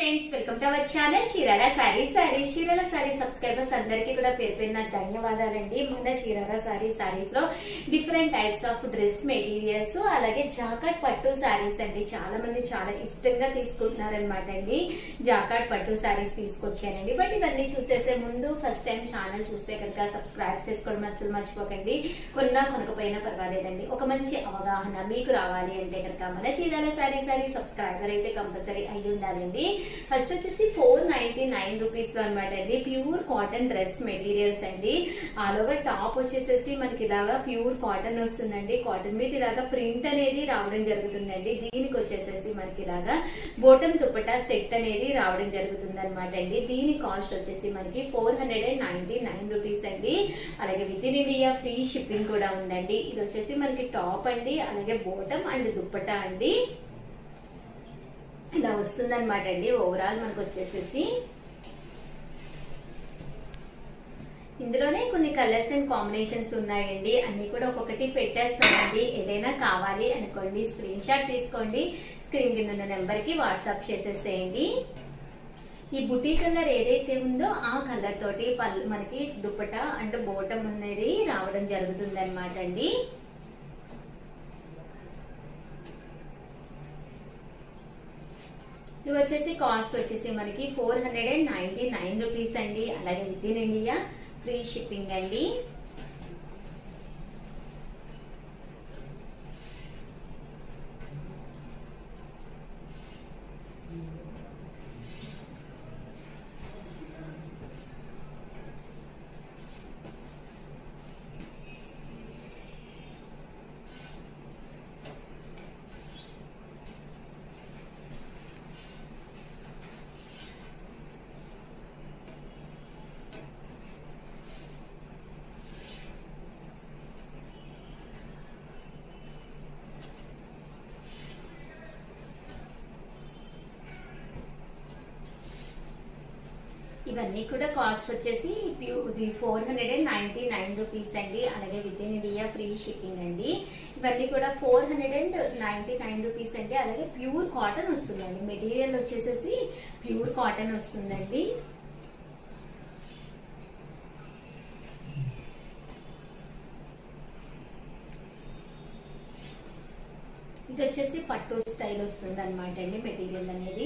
friends welcome to our channel Chirala sari sorry Chirala sari subscribers అందరికీ కూడా పేరు పేరున ధన్యవాదాలండి మన చీరాల సారీ సారీస్ లో different types of dress materials అలాగే జాకాట్ పట్టు సారీస్ అండి చాలా మంది చాలా ఇష్టంగా తీసుకుంటున్నారనమాట అండి జాకాట్ పట్టు సారీస్ తీసుకొచ్చానండి బట్ ఇవన్నీ చూసేసే ముందు ఫస్ట్ టైం ఛానల్ చూస్తే కనుక సబ్స్క్రైబ్ చేసుకోవడం అస్సలు మర్చిపోకండి కొన్నా కొనకపోయినా పర్వాలేదండి ఒక మంచి అవగాహన మీకు రావాలి అంటే కనుక మన చీరాల సారీ సారీ సబ్స్క్రైబర్ అయితే కంపల్సరీ అయి ఉండాలండి ఫస్ట్ వచ్చేసి ఫోర్ నైన్టీ నైన్ రూపీస్ లో అనమాట అండి ప్యూర్ కాటన్ డ్రెస్ మెటీరియల్స్ అండి ఆల్ ఓవర్ టాప్ వచ్చేసేసి మనకి ఇలాగా ప్యూర్ కాటన్ వస్తుందండి కాటన్ మీద ఇలాగా ప్రింట్ అనేది రావడం జరుగుతుందండి దీనికి వచ్చేసేసి మనకి ఇలాగా బోటం దుప్పటా సెట్ అనేది రావడం జరుగుతుంది అనమాట అండి దీని కాస్ట్ వచ్చేసి మనకి four hundred and ninety nine rupees అండి అలాగే with in India free shipping కూడా ఉందండి ఇది వచ్చేసి మనకి టాప్ అండి అలాగే బోటం అండ్ దుప్పటా అండి ఇలా వస్తుంది అనమాట అండి ఓవరాల్ మనకు వచ్చేసేసి ఇందులోనే కొన్ని కలర్స్ అండ్ కాంబినేషన్స్ ఉన్నాయండి అన్ని కూడా ఒక్కొక్కటి పెట్టేస్తామండి ఏదైనా కావాలి అనుకోండి స్క్రీన్ షాట్ తీసుకోండి స్క్రీన్ కింద ఉన్న నెంబర్ కి వాట్సాప్ చేసేసేయండి ఈ బుటీ కలర్ ఏదైతే ఉందో ఆ కలర్ తోటి పల్- మనకి దుప్పట అంటే బోటం అనేది రావడం జరుగుతుంది అనమాట అండి ఇవి వచ్చేసి కాస్ట్ వచ్చేసి మనకి four hundred and ninety nine rupees అండి అలాగే with in India free shipping అండి ఇవన్నీ కూడా కాస్ట్ వచ్చేసి four hundred and ninety nine rupees అండి అలాగే with in India free shipping అండి ఇవన్నీ కూడా four hundred and ninety nine rupees అండి అలాగే ప్యూర్ కాటన్ వస్తుందండి మెటీరియల్ వచ్చేసేసి ప్యూర్ కాటన్ వస్తుందండి ఇది వచ్చేసి పట్టు స్టైల్ వస్తుంది అనమాట అండి మెటీరియల్ అనేది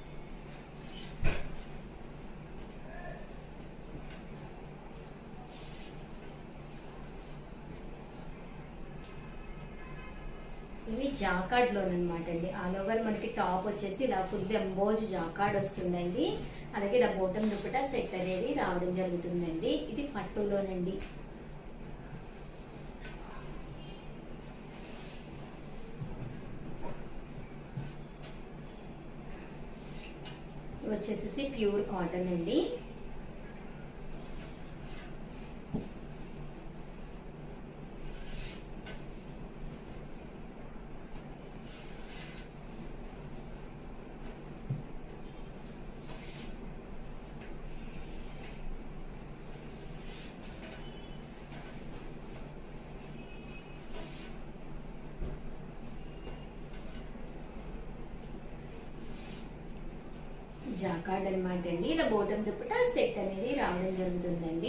ఇవి జాకార్డ్ లోన్ అనమాట అండి ఆల్ ఓవర్ మనకి టాప్ వచ్చేసి ఇలా ఫుల్ ఎంబోజ్ జాకార్డ్ వస్తుందండి అలాగే ఇలా బోటం దుప్పట సెట్ అనేది రావడం జరుగుతుందండి ఇది పట్టులోనండి ఇవి వచ్చేసేసి ప్యూర్ కాటన్ అండి జాకార్డ్ అనమాట అండి ఇలా బోటం దుప్పట సెట్ అనేది రావడం జరుగుతుందండి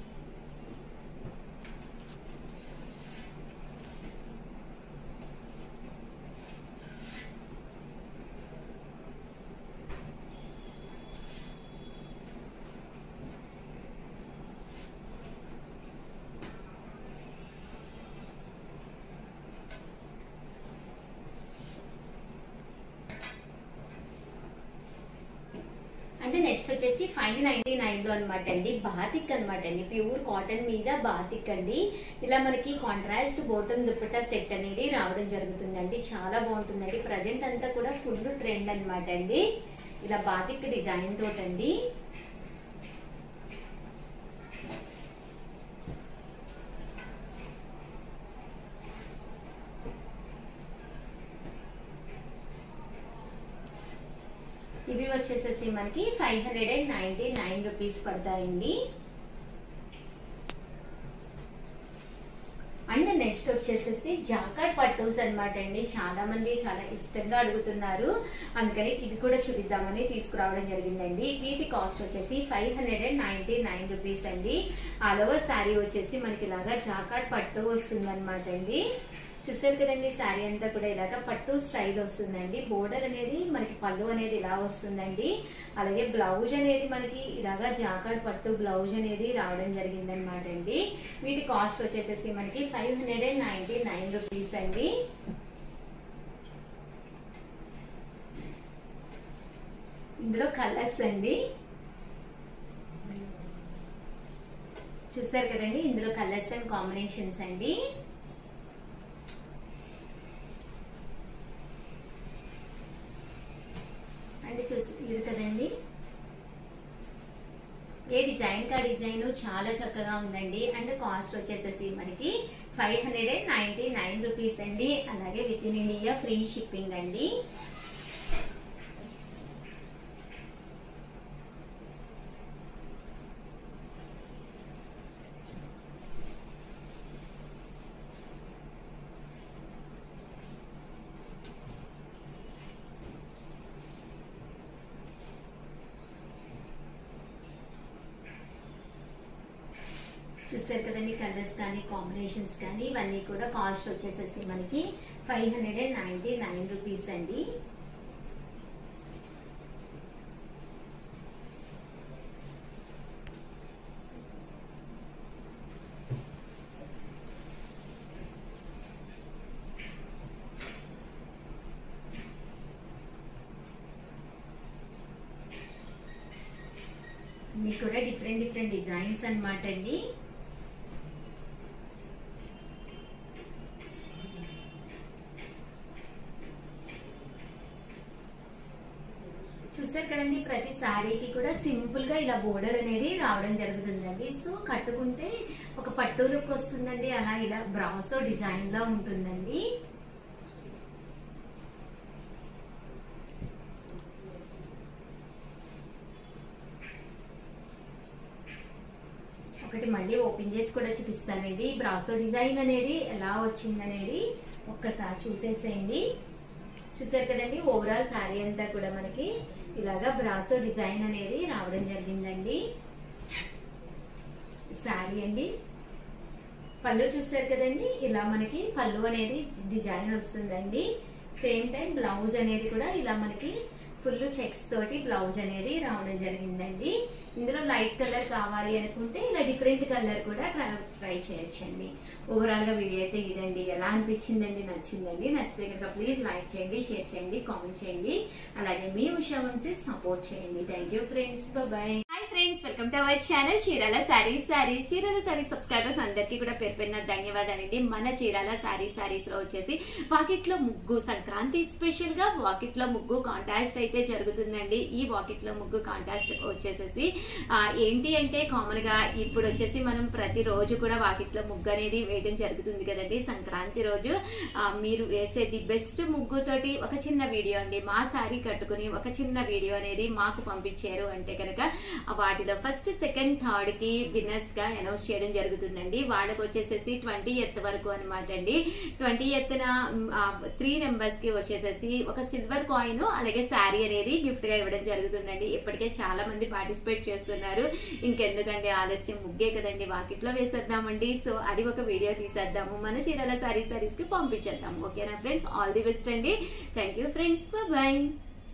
అంటే నెక్స్ట్ వచ్చేసి ఫైవ్ నైన్టీ నైన్ లో అనమాట అండి బాతిక్ అనమాట అండి ప్యూర్ కాటన్ మీద బాతిక్ అండి ఇలా మనకి కాంట్రాస్ట్ బోటం దుప్పటా సెట్ అనేది రావడం జరుగుతుందండి చాలా బాగుంటుందండి ప్రజెంట్ అంతా కూడా ఫుల్ ట్రెండ్ అనమాట అండి ఇలా బాతిక్ డిజైన్ తోటండి ఇవి వచ్చేసేసి మనకి five hundred and ninety nine rupees పడతాయండి అండ్ నెక్స్ట్ వచ్చేసేసి జాకాట్ పట్టూస్ అనమాట అండి చాలా మంది చాలా ఇష్టంగా అడుగుతున్నారు అందుకని ఇవి కూడా చూపిద్దామని తీసుకురావడం జరిగిందండి వీటి కాస్ట్ వచ్చేసి five hundred and ninety nine rupees అండి ఆల్ ఓవర్ శారీ వచ్చేసి మనకి ఇలాగా జాకాట్ పట్టు వస్తుంది అనమాట అండి చూసారు కదండి శారీ అంతా కూడా ఇలాగా పట్టు స్టైల్ వస్తుందండి బోర్డర్ అనేది మనకి పళ్ళు అనేది ఇలా వస్తుందండి అలాగే బ్లౌజ్ అనేది మనకి ఇలాగా జాకాడ్ పట్టు బ్లౌజ్ అనేది రావడం జరిగింది అనమాట అండి వీటి కాస్ట్ వచ్చేసేసి మనకి five hundred and ninety nine rupees అండి ఇందులో కలర్స్ అండి చూసారు కదండి ఇందులో కలర్స్ అండ్ కాంబినేషన్స్ అండి అంటే చూసి ఇది కదండి ఏ డిజైన్ కా డిజైన్ చాలా చక్కగా ఉందండి అండ్ కాస్ట్ వచ్చేసేసి మనకి five hundred and ninety nine rupees అండి అలాగే with in India free shipping అండి చూసారు కదండి కలర్స్ కానీ కాంబినేషన్స్ కానీ ఇవన్నీ కూడా కాస్ట్ వచ్చేసేసి మనకి five hundred and ninety nine rupees అండి ఇవి కూడా డిఫరెంట్ డిఫరెంట్ డిజైన్స్ అన్నమాట అండి చూసారు కదండి ప్రతి శారీకి కూడా సింపుల్ గా ఇలా బోర్డర్ అనేది రావడం జరుగుతుందండి సో కట్టుకుంటే ఒక పట్టు లుక్ వస్తుందండి అలా ఇలా బ్రాసో డిజైన్ లా ఉంటుందండి ఒకటి మళ్ళీ ఓపెన్ చేసి కూడా చూపిస్తానండి బ్రాసో డిజైన్ అనేది ఎలా వచ్చింది అనేది ఒక్కసారి చూసేసేయండి చూసారు కదండి ఓవరాల్ శారీ అంతా కూడా మనకి ఇలాగా బ్రాసో డిజైన్ అనేది రావడం జరిగిందండి శారీ అండి పళ్ళు చూసారు కదండి ఇలా మనకి పళ్ళు అనేది డిజైన్ వస్తుందండి సేమ్ టైం బ్లౌజ్ అనేది కూడా ఇలా మనకి ఫుల్ చెక్స్ తోటి బ్లౌజ్ అనేది రావడం జరిగిందండి ఇందులో లైట్ కలర్ కావాలి అనుకుంటే ఇలా డిఫరెంట్ కలర్ కూడా ట్రై చేయొచ్చండి ఓవరాల్ గా వీడియో అయితే ఇదండి ఎలా అనిపించిందండి నచ్చిందండి నచ్చితే కనుక ప్లీజ్ లైక్ చేయండి షేర్ చేయండి కామెంట్ చేయండి అలాగే మీ ఉషా వంశీ సపోర్ట్ చేయండి thank you friends bye hi friends welcome to our channel Chirala sarees sarees Chirala sarees subscribers అందరికీ కూడా పేరు పేరున ధన్యవాదాలండి మన చీరాల సారీస్ సారీస్ లో వచ్చేసి వాకిట్లో ముగ్గు సంక్రాంతి స్పెషల్ గా వాకిట్లో ముగ్గు కాంటాస్ట్ అయితే జరుగుతుందండి ఈ వాకిట్లో ముగ్గు కాంటాస్ట్ వచ్చేసేసి ఆ, ఏంటి అంటే కామన్ గా ఇప్పుడు వచ్చేసి మనం ప్రతి రోజు కూడా వాకిట్లో ముగ్గు అనేది వేయడం జరుగుతుంది కదండి సంక్రాంతి రోజు ఆ, మీరు వేసే ది బెస్ట్ ముగ్గుతోటి ఒక చిన్న వీడియో అండి మా సారీ కట్టుకుని ఒక చిన్న వీడియో అనేది మాకు పంపించారు అంటే కనుక వాటిలో ఫస్ట్ సెకండ్ థర్డ్ కి విన్నర్స్ గా అనౌన్స్ చేయడం జరుగుతుందండి వాళ్ళకి వచ్చేసేసి ట్వంటీ ఎత్ వరకు అనమాట అండి ట్వంటీ ఎత్న త్రీ నెంబర్స్ కి వచ్చేసేసి ఒక సిల్వర్ కాయిన్ అలాగే శారీ అనేది గిఫ్ట్ గా ఇవ్వడం జరుగుతుందండి ఇప్పటికే చాలా మంది పార్టిసిపేట్ చేస్తున్నారు ఇంకెందుకండి ఆలస్యం ముగ్గే కదండి వాకిట్లో వేసేద్దామండి సో అది ఒక వీడియో తీసేద్దాము మన చీరాల సారీ సారీస్ కి పంపించేద్దాం ఓకేనా ఫ్రెండ్స్ ఆల్ ది బెస్ట్ అండి థ్యాంక్ యూ ఫ్రెండ్స్ బాయ్